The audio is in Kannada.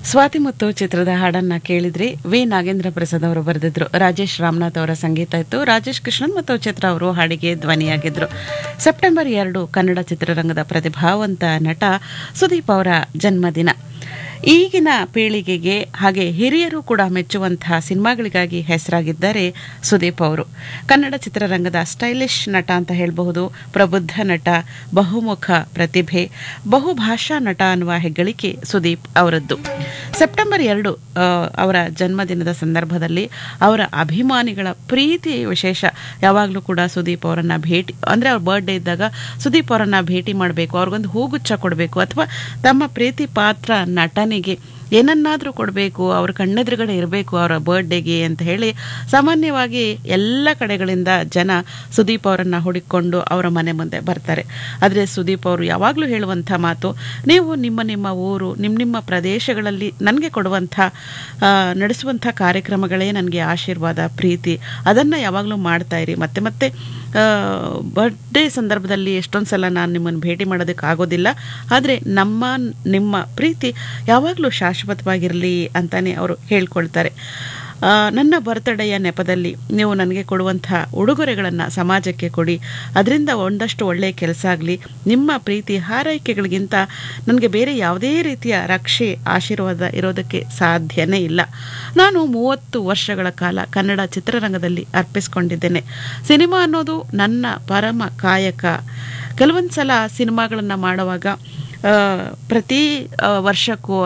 ಸ್ವಾತಿ ಮತ್ತು ಚಿತ್ರದ ಹಾಡನ್ನ ಕೇಳಿದ್ರಿ ವಿ ನಾಗೇಂದ್ರ ಪ್ರಸಾದ್ ಅವರು ಬರೆದಿದ್ರು ರಾಜೇಶ್ ರಾಮನಾಥ್ ಅವರ ಸಂಗೀತ ಇತ್ತು ರಾಜೇಶ್ ಕೃಷ್ಣನ್ ಮತ್ತು ಚಿತ್ರ ಅವರು ಹಾಡಿಗೆ ಧ್ವನಿಯಾಗಿದ್ರು ಸೆಪ್ಟೆಂಬರ್ ಎರಡು ಕನ್ನಡ ಚಿತ್ರರಂಗದ ಪ್ರತಿಭಾವಂತ ನಟ ಸುದೀಪ್ ಅವರ ಜನ್ಮದಿನ ಈಗಿನ ಪೀಳಿಗೆಗೆ ಹಾಗೆ ಹಿರಿಯರು ಕೂಡ ಮೆಚ್ಚುವಂತಹ ಸಿನಿಮಾಗಳಿಗಾಗಿ ಹೆಸರಾಗಿದ್ದಾರೆ ಸುದೀಪ್ ಅವರು ಕನ್ನಡ ಚಿತ್ರರಂಗದ ಸ್ಟೈಲಿಶ್ ನಟ ಅಂತ ಹೇಳಬಹುದು ಪ್ರಬುದ್ಧ ನಟ ಬಹುಮುಖ ಪ್ರತಿಭೆ ಬಹುಭಾಷಾ ನಟ ಅನ್ನುವ ಹೆಗ್ಗಳಿಕೆ ಸುದೀಪ್ ಅವರದ್ದು ಸೆಪ್ಟೆಂಬರ್ ಎರಡು ಆ, ಅವರ ಜನ್ಮದಿನದ ಸಂದರ್ಭದಲ್ಲಿ ಅವರ ಅಭಿಮಾನಿಗಳ ಪ್ರೀತಿ ವಿಶೇಷ ಯಾವಾಗಲೂ ಕೂಡ ಸುದೀಪ್ ಅವರನ್ನ ಭೇಟಿ ಅಂದರೆ ಅವ್ರ ಬರ್ಡೇ ಇದ್ದಾಗ ಸುದೀಪ್ ಅವರನ್ನ ಭೇಟಿ ಮಾಡಬೇಕು ಅವ್ರಿಗೊಂದು ಹೂಗುಚ್ಛ ಕೊಡಬೇಕು ಅಥವಾ ತಮ್ಮ ಪ್ರೀತಿ ಪಾತ್ರ ನಟನಿಗೆ ಏನನ್ನಾದರೂ ಕೊಡಬೇಕು ಅವ್ರ ಕಣ್ಣೆದುರುಗಡೆ ಇರಬೇಕು ಅವರ ಬರ್ಡೇಗೆ ಅಂತ ಹೇಳಿ ಸಾಮಾನ್ಯವಾಗಿ ಎಲ್ಲ ಕಡೆಗಳಿಂದ ಜನ ಸುದೀಪ್ ಅವರನ್ನು ಹುಡುಕೊಂಡು ಅವರ ಮನೆ ಮುಂದೆ ಬರ್ತಾರೆ ಆದರೆ ಸುದೀಪ್ ಅವರು ಯಾವಾಗಲೂ ಹೇಳುವಂಥ ಮಾತು ನೀವು ನಿಮ್ಮ ನಿಮ್ಮ ಊರು ನಿಮ್ಮ ನಿಮ್ಮ ಪ್ರದೇಶಗಳಲ್ಲಿ ನನಗೆ ಕೊಡುವಂಥ ಆ, ನಡೆಸುವಂಥ ಕಾರ್ಯಕ್ರಮಗಳೇ ನನಗೆ ಆಶೀರ್ವಾದ ಪ್ರೀತಿ ಅದನ್ನು ಯಾವಾಗಲೂ ಮಾಡ್ತಾ ಇರಿ ಮತ್ತೆ ಮತ್ತೆ ಬರ್ಡೇ ಸಂದರ್ಭದಲ್ಲಿ ಎಷ್ಟೊಂದು ಸಲ ನಾನು ನಿಮ್ಮನ್ನು ಭೇಟಿ ಮಾಡೋದಕ್ಕೆ ಆಗೋದಿಲ್ಲ ಆದರೆ ನಮ್ಮ ನಿಮ್ಮ ಪ್ರೀತಿ ಯಾವಾಗಲೂ ಶಾಶ್ವತವಾಗಿರಲಿ ಅಂತಾನೆ ಅವರು ಹೇಳ್ಕೊಳ್ತಾರೆ ಆ, ನನ್ನ ಬರ್ತಡೆಯ ನೆಪದಲ್ಲಿ ನೀವು ನನಗೆ ಕೊಡುವಂಥ ಉಡುಗೊರೆಗಳನ್ನು ಸಮಾಜಕ್ಕೆ ಕೊಡಿ ಅದರಿಂದ ಒಂದಷ್ಟು ಒಳ್ಳೆಯ ಕೆಲಸ ಆಗಲಿ ನಿಮ್ಮ ಪ್ರೀತಿ ಹಾರೈಕೆಗಳಿಗಿಂತ ನನಗೆ ಬೇರೆ ಯಾವುದೇ ರೀತಿಯ ರಕ್ಷೆ ಆಶೀರ್ವಾದ ಇರೋದಕ್ಕೆ ಸಾಧ್ಯನೇ ಇಲ್ಲ ನಾನು ಮೂವತ್ತು ವರ್ಷಗಳ ಕಾಲ ಕನ್ನಡ ಚಿತ್ರರಂಗದಲ್ಲಿ ಅರ್ಪಿಸ್ಕೊಂಡಿದ್ದೇನೆ ಸಿನಿಮಾ ಅನ್ನೋದು ನನ್ನ ಪರಮ ಕಾಯಕ ಕೆಲವೊಂದು ಸಲ ಸಿನಿಮಾಗಳನ್ನು ಮಾಡುವಾಗ ಆ, ಪ್ರತಿ ಆ, ವರ್ಷಕ್ಕೂ